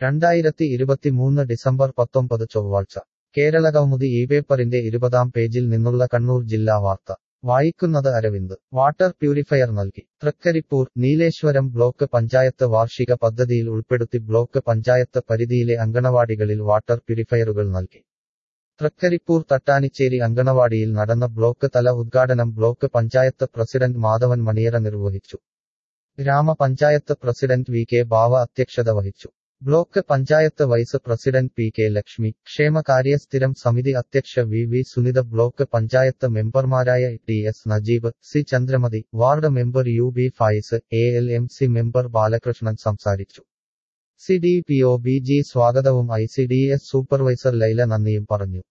രണ്ടായിരത്തി ഇരുപത്തിമൂന്ന് ഡിസംബർ പത്തൊമ്പത് ചൊവ്വാഴ്ച കേരളകൗമുദി ഈ പേപ്പറിന്റെ ഇരുപതാം പേജിൽ നിന്നുള്ള കണ്ണൂർ ജില്ലാ വാർത്ത വായിക്കുന്നത് അരവിന്ദ് വാട്ടർ പ്യൂരിഫയർ നൽകി തൃക്കരിപ്പൂർ നീലേശ്വരം ബ്ലോക്ക് പഞ്ചായത്ത് വാർഷിക പദ്ധതിയിൽ ഉൾപ്പെടുത്തി ബ്ലോക്ക് പഞ്ചായത്ത് പരിധിയിലെ അങ്കണവാടികളിൽ വാട്ടർ പ്യൂരിഫയറുകൾ നൽകി തൃക്കരിപ്പൂർ തട്ടാനിച്ചേരി അങ്കണവാടിയിൽ നടന്ന ബ്ലോക്ക് തല ഉദ്ഘാടനം ബ്ലോക്ക് പഞ്ചായത്ത് പ്രസിഡന്റ് മാധവൻ മണിയറ നിർവഹിച്ചു ഗ്രാമപഞ്ചായത്ത് പ്രസിഡന്റ് വി കെ ബാവ അധ്യക്ഷത വഹിച്ചു block panchayat vice president P K Lakshmi ക്ഷേമകാര്യ സ്ഥിരം സമിതി അധ്യക്ഷ V V Sunitha block panchayat മെമ്പർമാരായ T S Najeeb C Chandramathi ward member U B Fayis A L M C member Balakrishnan സംസാരിച്ചു C D P O B G സ്വാഗതവും I C D S supervisor Laila നന്ദിയും പറഞ്ഞു